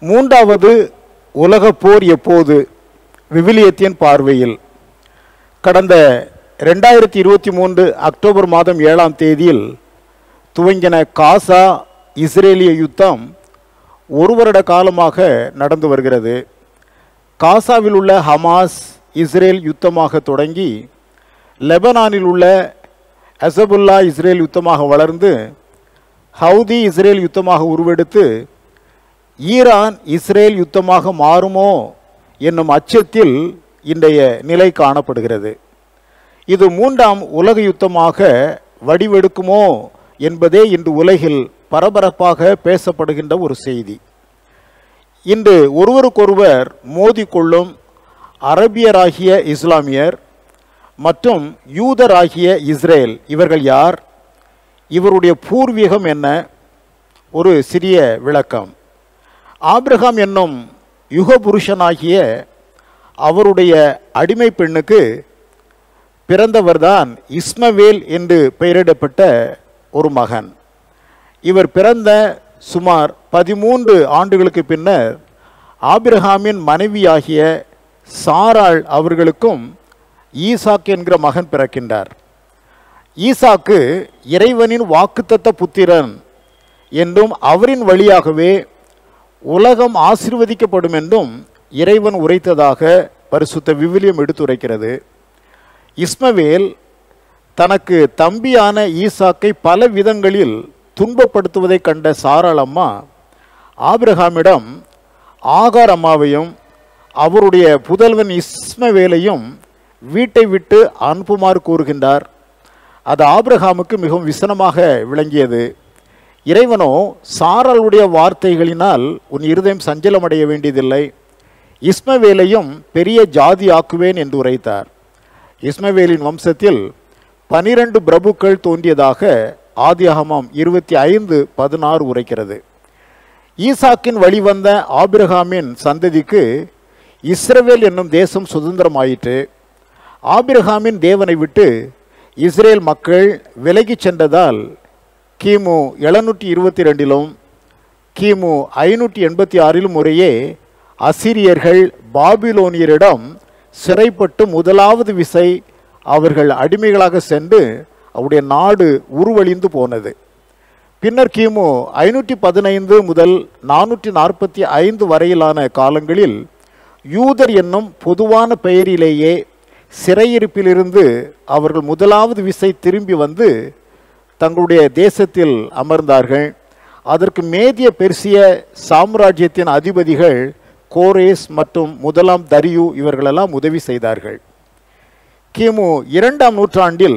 மூன்றாவது உலகப் போர் எப்போது விவிலியத்தின் பார்வையில் கடந்த ரெண்டாயிரத்தி இருபத்தி மூன்று அக்டோபர் மாதம் ஏழாம் தேதியில் துவங்கின காசா இஸ்ரேலிய யுத்தம் ஒரு வருட காலமாக நடந்து வருகிறது காசாவில் உள்ள ஹமாஸ் இஸ்ரேல் யுத்தமாக தொடங்கி லெபனானில் உள்ள அசபுல்லா இஸ்ரேல் யுத்தமாக வளர்ந்து ஹவுதி இஸ்ரேல் யுத்தமாக உருவெடுத்து ஈரான் இஸ்ரேல் யுத்தமாக மாறுமோ என்னும் அச்சத்தில் இன்றைய நிலை காணப்படுகிறது இது மூன்றாம் உலக யுத்தமாக வடிவெடுக்குமோ என்பதே இன்று உலகில் பரபரப்பாக பேசப்படுகின்ற ஒரு செய்தி இன்று ஒருவருக்கொருவர் மோதிக்கொள்ளும் அரபியராகிய இஸ்லாமியர் மற்றும் யூதராகிய இஸ்ரேல் இவர்கள் யார் இவருடைய பூர்வீகம் என்ன ஒரு சிறிய விளக்கம் ஆபிரகாம் என்னும் யுகபுருஷனாகிய அவருடைய அடிமை பெண்ணுக்கு பிறந்தவர்தான் இஸ்மவேல் என்று பெயரிடப்பட்ட ஒரு மகன் இவர் பிறந்த சுமார் பதிமூன்று ஆண்டுகளுக்கு பின்னர் ஆபிரகாமின் மனைவியாகிய சாராள் அவர்களுக்கும் ஈசாக் என்கிற மகன் பிறக்கின்றார் ஈசாக்கு இறைவனின் வாக்குத்தத்த புத்திரன் என்றும் அவரின் வழியாகவே உலகம் ஆசிர்வதிக்கப்படும் என்றும் இறைவன் உரைத்ததாக பரிசுத்த விவிலியம் எடுத்துரைக்கிறது இஸ்மவேல் தனக்கு தம்பியான ஈசாக்கை பல விதங்களில் துன்பப்படுத்துவதை கண்ட சாராளம்மா ஆபிரகாமிடம் ஆகார் அம்மாவையும் அவருடைய புதல்வன் இஸ்மவேலையும் வீட்டை விட்டு அனுப்புமாறு கூறுகின்றார் அது ஆபிரகாமுக்கு மிகவும் விசனமாக விளங்கியது இறைவனோ சாரலுடைய வார்த்தைகளினால் உன் இருதயம் சஞ்சலமடைய வேண்டியதில்லை இஸ்மவேலையும் பெரிய ஜாதி ஆக்குவேன் என்று உரைத்தார் இஸ்மவேலின் வம்சத்தில் பனிரெண்டு பிரபுக்கள் தோன்றியதாக ஆதியாகமம் இருபத்தி ஐந்து பதினாறு உரைக்கிறது ஈசாக்கின் வழிவந்த ஆபிரகாமின் சந்ததிக்கு இஸ்ரவேல் என்னும் தேசம் சுதந்திரமாயிற்று ஆபிரகாமின் தேவனை விட்டு இஸ்ரேல் மக்கள் விலகிச் சென்றதால் கிமு எழுநூற்றி இருபத்தி ரெண்டிலும் கிமு ஐநூற்றி எண்பத்தி ஆறிலும் முறையே அசிரியர்கள் பாபிலோனியரிடம் சிறைப்பட்டு முதலாவது விசை அவர்கள் அடிமைகளாக சென்று அவருடைய நாடு உருவழிந்து போனது பின்னர் கிமு ஐநூற்றி பதினைந்து முதல் நானூற்றி நாற்பத்தி ஐந்து வரையிலான காலங்களில் யூதர் என்னும் பொதுவான பெயரிலேயே சிறையிருப்பிலிருந்து அவர்கள் முதலாவது விசை திரும்பி வந்து தங்களுடைய தேசத்தில் அமர்ந்தார்கள் அதற்கு மேதிய பெர்சிய சாம்ராஜ்யத்தின் அதிபதிகள் கோரேஸ் மற்றும் முதலாம் தரியு இவர்களெல்லாம் உதவி செய்தார்கள் கிமு இரண்டாம் நூற்றாண்டில்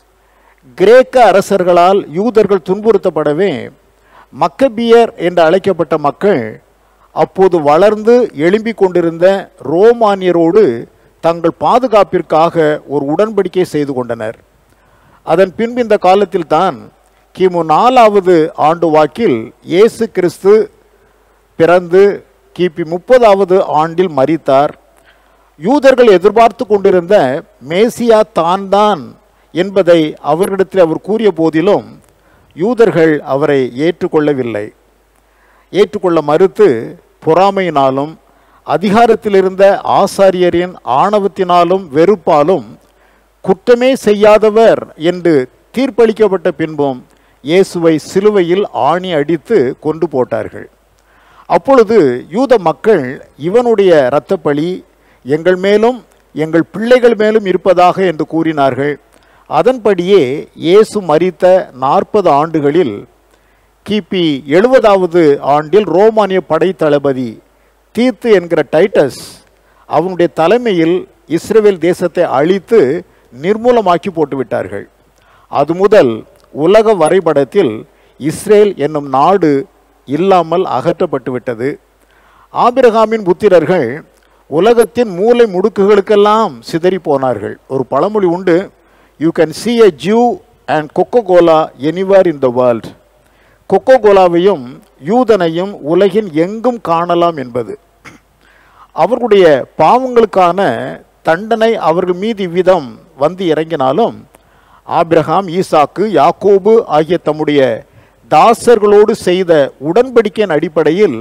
கிரேக்க அரசர்களால் யூதர்கள் துன்புறுத்தப்படவே மக்கபியர் என்று அழைக்கப்பட்ட மக்கள் அப்போது வளர்ந்து எழும்பிக் கொண்டிருந்த ரோமானியரோடு தங்கள் பாதுகாப்பிற்காக ஒரு உடன்படிக்கை செய்து கொண்டனர் அதன் பின்பு இந்த காலத்தில் தான் கிமு நாலாவது ஆண்டு வாக்கில் இயேசு கிறிஸ்து பிறந்து கிபி முப்பதாவது ஆண்டில் மரித்தார் யூதர்கள் எதிர்பார்த்து கொண்டிருந்த மேசியா தான் தான் என்பதை அவர்களிடத்தில் அவர் கூறிய போதிலும் யூதர்கள் அவரை ஏற்றுக்கொள்ளவில்லை ஏற்றுக்கொள்ள மறுத்து பொறாமையினாலும் அதிகாரத்தில் இருந்த ஆசாரியரின் ஆணவத்தினாலும் வெறுப்பாலும் குற்றமே செய்யாதவர் என்று தீர்ப்பளிக்கப்பட்ட பின்பும் இயேசுவை சிலுவையில் ஆணி அடித்து கொண்டு போட்டார்கள் அப்பொழுது யூத மக்கள் இவனுடைய இரத்தப்பழி எங்கள் மேலும் எங்கள் பிள்ளைகள் மேலும் இருப்பதாக என்று கூறினார்கள் அதன்படியே இயேசு மரித்த நாற்பது ஆண்டுகளில் கிபி எழுபதாவது ஆண்டில் ரோமானிய படைத்தளபதி தீத்து என்கிற டைட்டஸ் அவனுடைய தலைமையில் இஸ்ரேல் தேசத்தை அழித்து நிர்மூலமாக்கி போட்டுவிட்டார்கள் அது முதல் உலக வரைபடத்தில் இஸ்ரேல் என்னும் நாடு இல்லாமல் அகற்றப்பட்டு விட்டது ஆபிரகாமின் புத்திரர்கள் உலகத்தின் மூலை முடுக்குகளுக்கெல்லாம் சிதறி போனார்கள் ஒரு பழமொழி உண்டு you can see a Jew and Coca Cola anywhere in the world Coca கோலாவையும் யூதனையும் உலகின் எங்கும் காணலாம் என்பது அவர்களுடைய பாவங்களுக்கான தண்டனை அவர்கள் மீது இவ்விதம் வந்து இறங்கினாலும் ஆபிரகாம் ஈசாக்கு யாக்கோபு ஆகிய தம்முடைய தாசர்களோடு செய்த உடன்படிக்கையின் அடிப்படையில்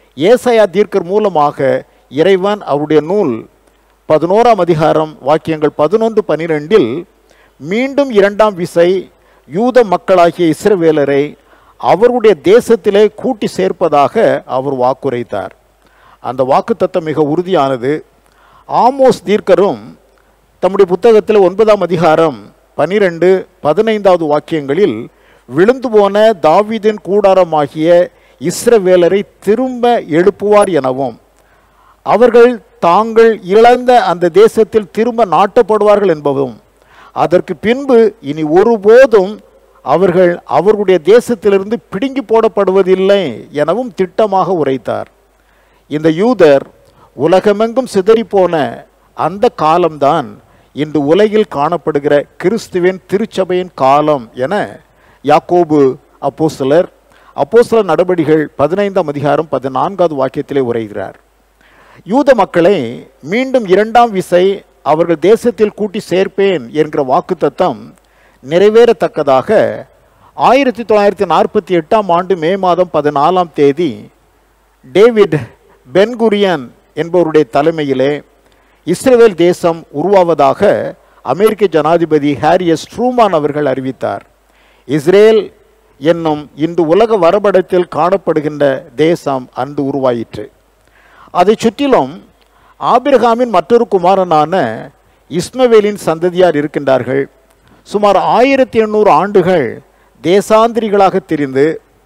ஏசாயா தீர்க்கர் மூலமாக இறைவன் அவருடைய நூல் பதினோராம் அதிகாரம் வாக்கியங்கள் பதினொன்று பனிரெண்டில் மீண்டும் இரண்டாம் விசை யூத மக்களாகிய இஸ்ரவேலரை அவருடைய தேசத்திலே கூட்டி சேர்ப்பதாக அவர் வாக்குரைத்தார் அந்த வாக்குத்தத்தம் மிக உறுதியானது ஆமோஸ் தீர்க்கரும் தம்முடைய புத்தகத்தில் ஒன்பதாம் அதிகாரம் பனிரெண்டு பதினைந்தாவது வாக்கியங்களில் விழுந்து போன தாவீதின் கூடாரமாகிய இஸ்ரவேலரை திரும்ப எழுப்புவார் எனவும் அவர்கள் தாங்கள் இழந்த அந்த தேசத்தில் திரும்ப நாட்டப்படுவார்கள் என்பதும் அதற்கு பின்பு இனி ஒருபோதும் அவர்கள் அவர்களுடைய தேசத்திலிருந்து பிடுங்கி போடப்படுவதில்லை எனவும் திட்டமாக உரைத்தார் இந்த யூதர் உலகமெங்கும் சிதறிப்போன அந்த காலம்தான் இன்று உலகில் காணப்படுகிற கிறிஸ்துவின் திருச்சபையின் காலம் என யாக்கோபு அப்போஸ்தலர் அப்போஸ்தலர் நடபடிகள் பதினைந்தாம் அதிகாரம் பதினான்காவது வாக்கியத்திலே உரைகிறார் யூத மக்களை மீண்டும் இரண்டாம் விசை அவர்கள் தேசத்தில் கூட்டி சேர்ப்பேன் என்கிற வாக்குத்தத்தம் நிறைவேறத்தக்கதாக ஆயிரத்தி தொள்ளாயிரத்தி நாற்பத்தி எட்டாம் ஆண்டு மே மாதம் பதினாலாம் தேதி டேவிட் பென்குரியன் என்பவருடைய தலைமையிலே இஸ்ரேல் தேசம் உருவாவதாக அமெரிக்க ஜனாதிபதி ஹாரியஸ் ட்ரூமான் அவர்கள் அறிவித்தார் இஸ்ரேல் என்னும் இன்று உலக வரைபடத்தில் காணப்படுகின்ற தேசம் அன்று உருவாயிற்று அதை சுற்றிலும் ஆபிரகாமின் மற்றொரு குமாரனான இஸ்மவேலின் சந்ததியார் இருக்கின்றார்கள் சுமார் ஆயிரத்தி எண்ணூறு ஆண்டுகள் தேசாந்திரிகளாக திரிந்து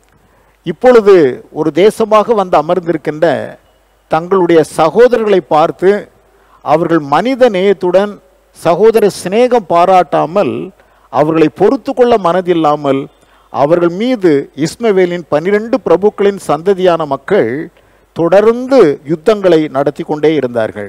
இப்பொழுது ஒரு தேசமாக வந்து அமர்ந்திருக்கின்ற தங்களுடைய சகோதரர்களை பார்த்து அவர்கள் மனித நேயத்துடன் சகோதர சிநேகம் பாராட்டாமல் அவர்களை பொறுத்து கொள்ள மனதில்லாமல் அவர்கள் மீது இஸ்மவேலின் பனிரெண்டு பிரபுக்களின் சந்ததியான மக்கள் தொடர்ந்து யுத்தங்களை நடத்தி கொண்டே இருந்தார்கள்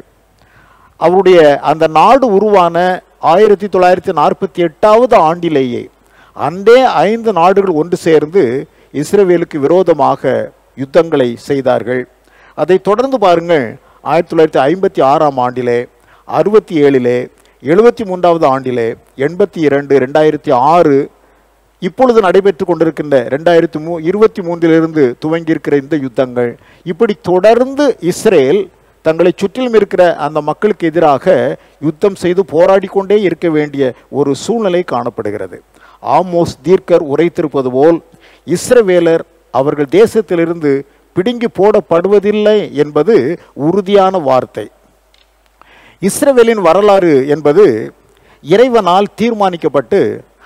அவருடைய அந்த நாடு உருவான ஆயிரத்தி தொள்ளாயிரத்தி நாற்பத்தி எட்டாவது ஆண்டிலேயே அன்றே ஐந்து நாடுகள் ஒன்று சேர்ந்து இஸ்ரேவேலுக்கு விரோதமாக யுத்தங்களை செய்தார்கள் அதை தொடர்ந்து பாருங்கள் ஆயிரத்தி தொள்ளாயிரத்தி ஐம்பத்தி ஆறாம் ஆண்டிலே அறுபத்தி ஏழிலே எழுபத்தி மூன்றாவது ஆண்டிலே எண்பத்தி இரண்டு ரெண்டாயிரத்தி ஆறு இப்பொழுது நடைபெற்று கொண்டிருக்கின்ற ரெண்டாயிரத்தி மூ இருபத்தி மூன்றிலிருந்து துவங்கியிருக்கிற இந்த யுத்தங்கள் இப்படி தொடர்ந்து இஸ்ரேல் தங்களை சுற்றிலும் இருக்கிற அந்த மக்களுக்கு எதிராக யுத்தம் செய்து போராடி கொண்டே இருக்க வேண்டிய ஒரு சூழ்நிலை காணப்படுகிறது ஆமோஸ் தீர்க்கர் உரைத்திருப்பது போல் இஸ்ரவேலர் அவர்கள் தேசத்திலிருந்து பிடுங்கி போடப்படுவதில்லை என்பது உறுதியான வார்த்தை இஸ்ரவேலின் வரலாறு என்பது இறைவனால் தீர்மானிக்கப்பட்டு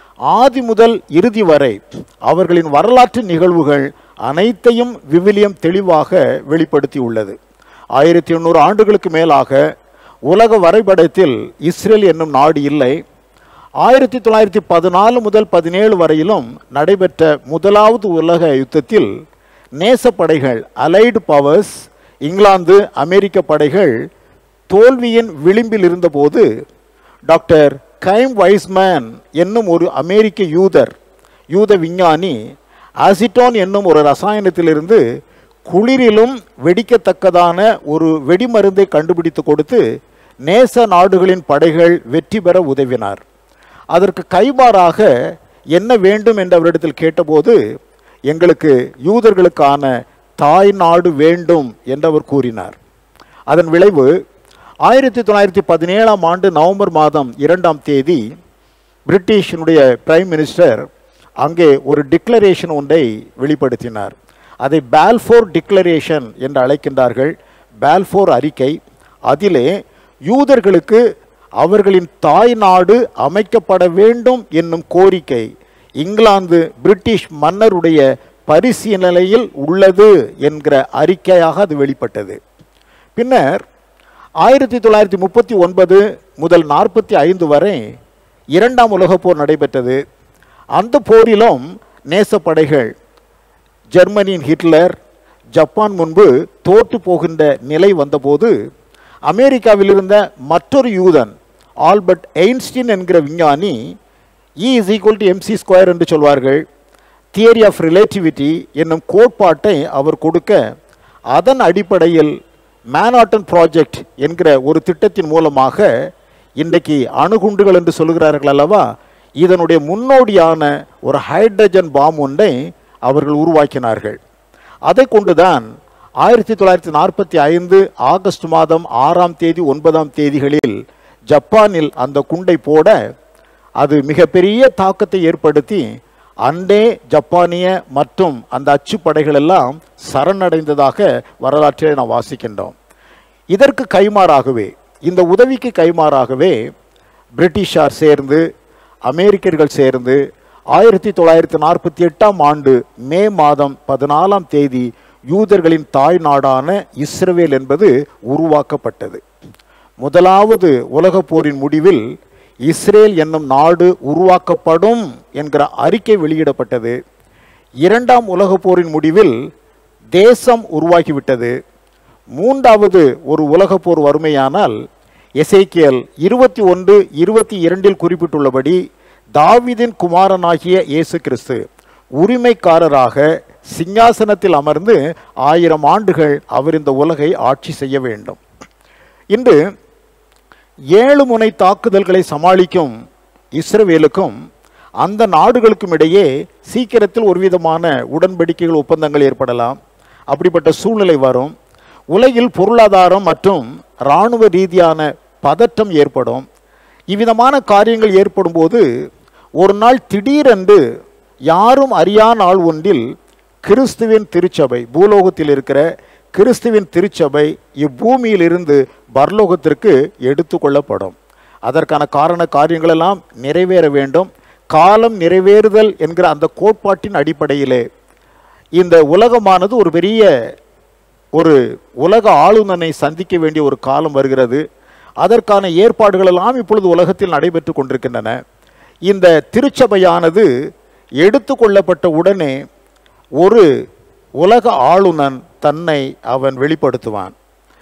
ஆதி முதல் இறுதி வரை அவர்களின் வரலாற்று நிகழ்வுகள் அனைத்தையும் விவிலியம் தெளிவாக வெளிப்படுத்தி உள்ளது ஆயிரத்தி எண்ணூறு ஆண்டுகளுக்கு மேலாக உலக வரைபடத்தில் இஸ்ரேல் என்னும் நாடு இல்லை ஆயிரத்தி தொள்ளாயிரத்தி பதினாலு முதல் பதினேழு வரையிலும் நடைபெற்ற முதலாவது உலக யுத்தத்தில் நேசப்படைகள் அலைடு பவர்ஸ் இங்கிலாந்து அமெரிக்க படைகள் தோல்வியின் விளிம்பில் இருந்தபோது டாக்டர் கைம் வைஸ்மேன் என்னும் ஒரு அமெரிக்க யூதர் யூத விஞ்ஞானி அசிட்டோன் என்னும் ஒரு ரசாயனத்திலிருந்து குளிரிலும் வெடிக்கத்தக்கதான ஒரு வெடிமருந்தை கண்டுபிடித்து கொடுத்து நேச நாடுகளின் படைகள் வெற்றி பெற உதவினார் அதற்கு கைமாறாக என்ன வேண்டும் என்று அவரிடத்தில் கேட்டபோது எங்களுக்கு யூதர்களுக்கான தாய் நாடு வேண்டும் என்று அவர் கூறினார் அதன் விளைவு ஆயிரத்தி தொள்ளாயிரத்தி பதினேழாம் ஆண்டு நவம்பர் மாதம் இரண்டாம் தேதி பிரிட்டிஷினுடைய பிரைம் மினிஸ்டர் அங்கே ஒரு டிக்ளரேஷன் ஒன்றை வெளிப்படுத்தினார் அதை பால்ஃபோர் டிக்ளரேஷன் என்று அழைக்கின்றார்கள் பால்ஃபோர் அறிக்கை அதிலே யூதர்களுக்கு அவர்களின் தாய் நாடு அமைக்கப்பட வேண்டும் என்னும் கோரிக்கை இங்கிலாந்து பிரிட்டிஷ் மன்னருடைய பரிசீலனையில் உள்ளது என்கிற அறிக்கையாக அது வெளிப்பட்டது பின்னர் ஆயிரத்தி தொள்ளாயிரத்தி முப்பத்தி ஒன்பது முதல் நாற்பத்தி ஐந்து வரை இரண்டாம் உலகப் போர் நடைபெற்றது அந்த போரிலும் நேசப்படைகள் ஜெர்மனியின் ஹிட்லர் ஜப்பான் முன்பு தோற்று போகின்ற நிலை வந்தபோது அமெரிக்காவில் இருந்த மற்றொரு யூதன் ஆல்பர்ட் எயின்ஸ்டீன் என்கிற விஞ்ஞானி E is equal to MC square என்று சொல்வார்கள் தியரி ஆஃப் ரிலேட்டிவிட்டி என்னும் கோட்பாட்டை அவர் கொடுக்க அதன் அடிப்படையில் மேனாட்டன் ப்ராஜெக்ட் என்கிற ஒரு திட்டத்தின் மூலமாக இன்றைக்கு அணுகுண்டுகள் என்று சொல்லுகிறார்கள் அல்லவா இதனுடைய முன்னோடியான ஒரு ஹைட்ரஜன் பாம் ஒன்றை அவர்கள் உருவாக்கினார்கள் அதை கொண்டுதான் ஆயிரத்தி தொள்ளாயிரத்தி நாற்பத்தி ஐந்து ஆகஸ்ட் மாதம் ஆறாம் தேதி ஒன்பதாம் தேதிகளில் ஜப்பானில் அந்த குண்டை போட அது மிகப்பெரிய தாக்கத்தை ஏற்படுத்தி அண்டே ஜப்பானிய மற்றும் அந்த அச்சுப்படைகள் எல்லாம் சரணடைந்ததாக வரலாற்றிலே நாம் வாசிக்கின்றோம் இதற்கு கைமாறாகவே இந்த உதவிக்கு கைமாறாகவே பிரிட்டிஷார் சேர்ந்து அமெரிக்கர்கள் சேர்ந்து ஆயிரத்தி தொள்ளாயிரத்தி நாற்பத்தி எட்டாம் ஆண்டு மே மாதம் பதினாலாம் தேதி யூதர்களின் தாய் நாடான இஸ்ரவேல் என்பது உருவாக்கப்பட்டது முதலாவது உலகப் போரின் முடிவில் இஸ்ரேல் என்னும் நாடு உருவாக்கப்படும் என்கிற அறிக்கை வெளியிடப்பட்டது இரண்டாம் உலகப் போரின் முடிவில் தேசம் உருவாகிவிட்டது மூன்றாவது ஒரு உலகப் போர் வறுமையானால் எசேக்கியல் இருபத்தி ஒன்று இருபத்தி இரண்டில் குறிப்பிட்டுள்ளபடி தாவீதின் குமாரனாகிய இயேசு கிறிஸ்து உரிமைக்காரராக சிங்காசனத்தில் அமர்ந்து ஆயிரம் ஆண்டுகள் அவர் இந்த உலகை ஆட்சி செய்ய வேண்டும் இன்று ஏழு முனை தாக்குதல்களை சமாளிக்கும் இஸ்ரவேலுக்கும் அந்த நாடுகளுக்கும் இடையே சீக்கிரத்தில் ஒரு விதமான உடன்படிக்கைகள் ஒப்பந்தங்கள் ஏற்படலாம் அப்படிப்பட்ட சூழ்நிலை வரும் உலகில் பொருளாதாரம் மற்றும் இராணுவ ரீதியான பதற்றம் ஏற்படும் இவ்விதமான காரியங்கள் ஏற்படும் போது ஒரு நாள் திடீரென்று யாரும் அறியா நாள் ஒன்றில் கிறிஸ்துவின் திருச்சபை பூலோகத்தில் இருக்கிற கிறிஸ்துவின் திருச்சபை இப்பூமியிலிருந்து பரலோகத்திற்கு எடுத்துக்கொள்ளப்படும் அதற்கான காரண காரியங்களெல்லாம் நிறைவேற வேண்டும் காலம் நிறைவேறுதல் என்கிற அந்த கோட்பாட்டின் அடிப்படையிலே இந்த உலகமானது ஒரு பெரிய ஒரு உலக ஆளுநனை சந்திக்க வேண்டிய ஒரு காலம் வருகிறது அதற்கான ஏற்பாடுகள் எல்லாம் இப்பொழுது உலகத்தில் நடைபெற்று கொண்டிருக்கின்றன இந்த திருச்சபையானது எடுத்துக்கொள்ளப்பட்ட உடனே ஒரு உலக ஆளுநன் தன்னை அவன் வெளிப்படுத்துவான்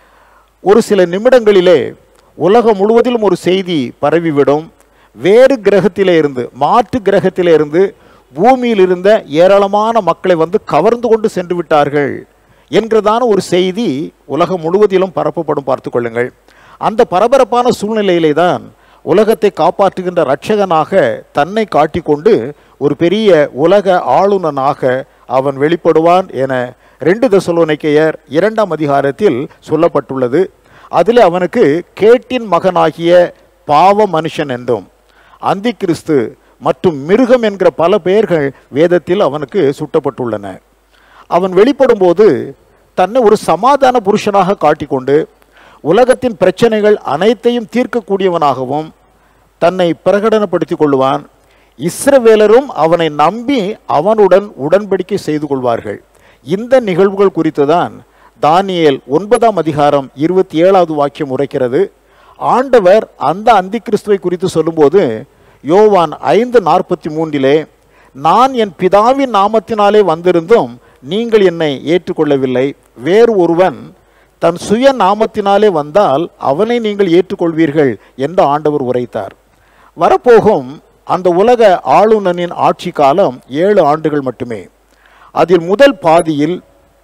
ஒரு சில நிமிடங்களிலே உலகம் முழுவதிலும் ஒரு செய்தி பரவிவிடும் வேறு கிரகத்திலே இருந்து மாற்று கிரகத்திலே இருந்து பூமியில் இருந்த ஏராளமான மக்களை வந்து கவர்ந்து கொண்டு சென்று விட்டார்கள் என்கிறதான ஒரு செய்தி உலகம் முழுவதிலும் பரப்பப்படும் பார்த்து கொள்ளுங்கள் அந்த பரபரப்பான சூழ்நிலையிலே தான் உலகத்தை காப்பாற்றுகின்ற இரட்சகனாக தன்னை காட்டிக்கொண்டு ஒரு பெரிய உலக ஆளுநனாக அவன் வெளிப்படுவான் என ரெண்டு தசலோனிக்கையர் இரண்டாம் அதிகாரத்தில் சொல்லப்பட்டுள்ளது அதில் அவனுக்கு கேட்டின் மகனாகிய பாவ மனுஷன் என்றும் அந்தி கிறிஸ்து மற்றும் மிருகம் என்கிற பல பெயர்கள் வேதத்தில் அவனுக்கு சுட்டப்பட்டுள்ளன அவன் வெளிப்படும்போது தன்னை ஒரு சமாதான புருஷனாக காட்டிக்கொண்டு உலகத்தின் பிரச்சனைகள் அனைத்தையும் தீர்க்கக்கூடியவனாகவும் தன்னை பிரகடனப்படுத்திக் கொள்வான் இஸ்ரவேலரும் அவனை நம்பி அவனுடன் உடன்படிக்கை செய்து கொள்வார்கள் இந்த நிகழ்வுகள் குறித்து தான் தானியேல் ஒன்பதாம் அதிகாரம் இருபத்தி ஏழாவது வாக்கியம் உரைக்கிறது ஆண்டவர் அந்த அந்தி கிறிஸ்துவை குறித்து சொல்லும்போது யோவான் ஐந்து நாற்பத்தி மூன்றிலே நான் என் பிதாவின் நாமத்தினாலே வந்திருந்தும் நீங்கள் என்னை ஏற்றுக்கொள்ளவில்லை வேறு ஒருவன் தன் சுய நாமத்தினாலே வந்தால் அவனை நீங்கள் ஏற்றுக்கொள்வீர்கள் என்று ஆண்டவர் உரைத்தார் வரப்போகும் அந்த உலக ஆளுநனின் ஆட்சி காலம் ஏழு ஆண்டுகள் மட்டுமே அதில் முதல் பாதியில்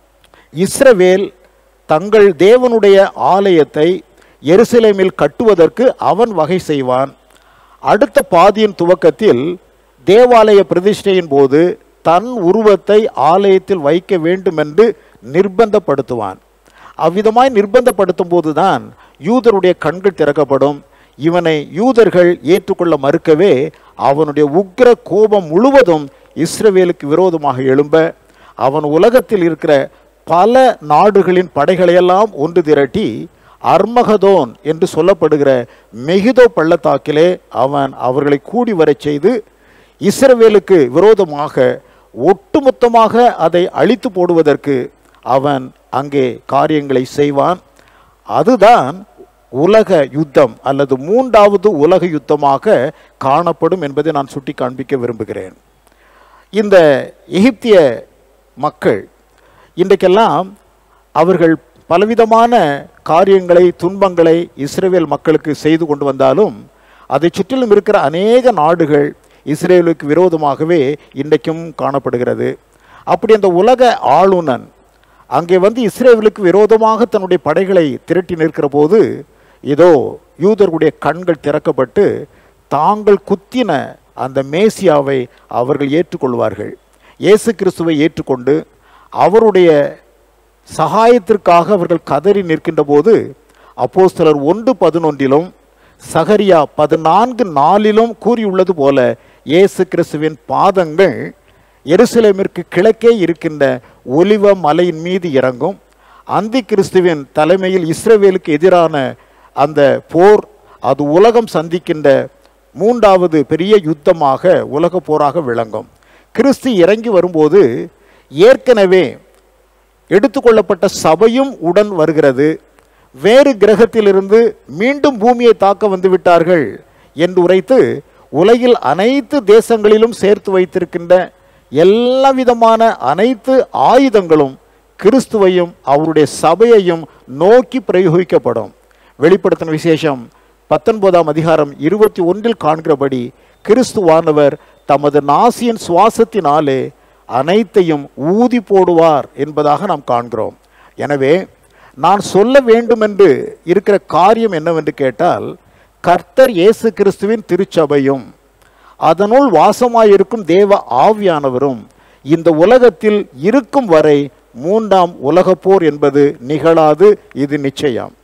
இஸ்ரவேல் தங்கள் தேவனுடைய ஆலயத்தை எருசலேமில் கட்டுவதற்கு அவன் வகை செய்வான் அடுத்த பாதியின் துவக்கத்தில் தேவாலய பிரதிஷ்டையின் போது தன் உருவத்தை ஆலயத்தில் வைக்க வேண்டும் என்று நிர்பந்தப்படுத்துவான் அவ்விதமாய் நிர்பந்தப்படுத்தும் போதுதான் யூதருடைய கண்கள் திறக்கப்படும் இவனை யூதர்கள் ஏற்றுக்கொள்ள மறுக்கவே அவனுடைய உக்கிர கோபம் முழுவதும் இஸ்ரவேலுக்கு விரோதமாக எழும்ப அவன் உலகத்தில் இருக்கிற பல நாடுகளின் படைகளையெல்லாம் ஒன்று திரட்டி அர்மகதோன் என்று சொல்லப்படுகிற மெகிதோ பள்ளத்தாக்கிலே அவன் அவர்களை கூடி வரச் செய்து இஸ்ரவேலுக்கு விரோதமாக ஒட்டுமொத்தமாக அதை அழித்து போடுவதற்கு அவன் அங்கே காரியங்களை செய்வான் அதுதான் உலக யுத்தம் அல்லது மூன்றாவது உலக யுத்தமாக காணப்படும் என்பதை நான் சுட்டி காண்பிக்க விரும்புகிறேன் இந்த எகிப்திய மக்கள் இன்றைக்கெல்லாம் அவர்கள் பலவிதமான காரியங்களை துன்பங்களை இஸ்ரேல் மக்களுக்கு செய்து கொண்டு வந்தாலும் அதை சுற்றிலும் இருக்கிற அநேக நாடுகள் இஸ்ரேலுக்கு விரோதமாகவே இன்றைக்கும் காணப்படுகிறது அப்படி அந்த உலக ஆளுநன் அங்கே வந்து இஸ்ரேலுக்கு விரோதமாக தன்னுடைய படைகளை திரட்டி நிற்கிற போது இதோ யூதர்களுடைய கண்கள் திறக்கப்பட்டு தாங்கள் குத்தின அந்த மேசியாவை அவர்கள் ஏற்றுக்கொள்வார்கள் இயேசு கிறிஸ்துவை ஏற்றுக்கொண்டு அவருடைய சகாயத்திற்காக அவர்கள் கதறி நிற்கின்ற போது அப்போஸ்தலர் ஒன்று பதினொன்றிலும் சகரியா பதினான்கு நாலிலும் கூறியுள்ளது போல இயேசு கிறிஸ்துவின் பாதங்கள் எருசலேமிற்கு கிழக்கே இருக்கின்ற ஒலிவ மலையின் மீது இறங்கும் அந்தி கிறிஸ்துவின் தலைமையில் இஸ்ரவேலுக்கு எதிரான அந்த போர் அது உலகம் சந்திக்கின்ற மூன்றாவது பெரிய யுத்தமாக உலக போராக விளங்கும் கிறிஸ்து இறங்கி வரும்போது ஏற்கனவே எடுத்துக்கொள்ளப்பட்ட சபையும் உடன் வருகிறது வேறு கிரகத்திலிருந்து மீண்டும் பூமியை தாக்க வந்து விட்டார்கள் என்று உரைத்து உலகில் அனைத்து தேசங்களிலும் சேர்த்து வைத்திருக்கின்ற எல்லா விதமான அனைத்து ஆயுதங்களும் கிறிஸ்துவையும் அவருடைய சபையையும் நோக்கி பிரயோகிக்கப்படும் வெளிப்படுத்தின விசேஷம் பத்தொன்பதாம் அதிகாரம் இருபத்தி ஒன்றில் காண்கிறபடி கிறிஸ்துவானவர் தமது நாசியின் சுவாசத்தினாலே அனைத்தையும் ஊதி போடுவார் என்பதாக நாம் காண்கிறோம் எனவே நான் சொல்ல வேண்டுமென்று இருக்கிற காரியம் என்னவென்று கேட்டால் கர்த்தர் இயேசு கிறிஸ்துவின் திருச்சபையும் அதனுள் வாசமாயிருக்கும் தேவ ஆவியானவரும் இந்த உலகத்தில் இருக்கும் வரை மூன்றாம் உலகப் போர் என்பது நிகழாது இது நிச்சயம்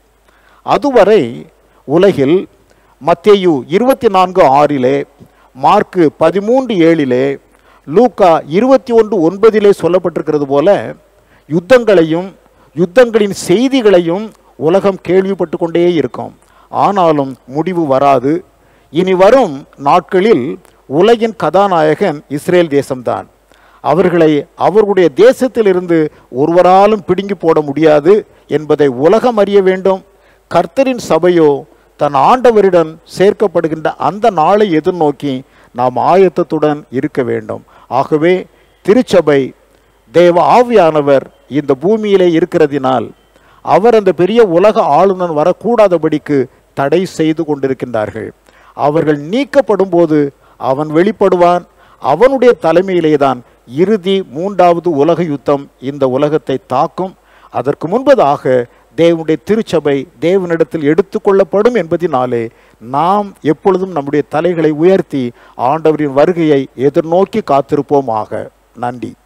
அதுவரை உலகில் மத்தேயு இருபத்தி நான்கு ஆறிலே மார்க்கு பதிமூன்று ஏழிலே லூக்கா இருபத்தி ஒன்று ஒன்பதிலே சொல்லப்பட்டிருக்கிறது போல யுத்தங்களையும் யுத்தங்களின் செய்திகளையும் உலகம் கேள்விப்பட்டு கொண்டே இருக்கும் ஆனாலும் முடிவு வராது இனி வரும் நாட்களில் உலகின் கதாநாயகன் இஸ்ரேல் தேசம்தான் அவர்களை அவர்களுடைய தேசத்திலிருந்து ஒருவராலும் பிடுங்கி போட முடியாது என்பதை உலகம் அறிய வேண்டும் கர்த்தரின் சபையோ தன் ஆண்டவரிடம் சேர்க்கப்படுகின்ற அந்த நாளை எதிர்நோக்கி நாம் ஆயத்தத்துடன் இருக்க வேண்டும் ஆகவே திருச்சபை தேவ ஆவியானவர் இந்த பூமியிலே இருக்கிறதினால் அவர் அந்த பெரிய உலக ஆளுநர் வரக்கூடாதபடிக்கு தடை செய்து கொண்டிருக்கின்றார்கள் அவர்கள் நீக்கப்படும் போது அவன் வெளிப்படுவான் அவனுடைய தலைமையிலே தான் இறுதி மூன்றாவது உலக யுத்தம் இந்த உலகத்தை தாக்கும் அதற்கு முன்பதாக தேவனுடைய திருச்சபை தேவனிடத்தில் எடுத்துக்கொள்ளப்படும் என்பதினாலே நாம் எப்பொழுதும் நம்முடைய தலைகளை உயர்த்தி ஆண்டவரின் வருகையை எதிர்நோக்கி காத்திருப்போமாக நன்றி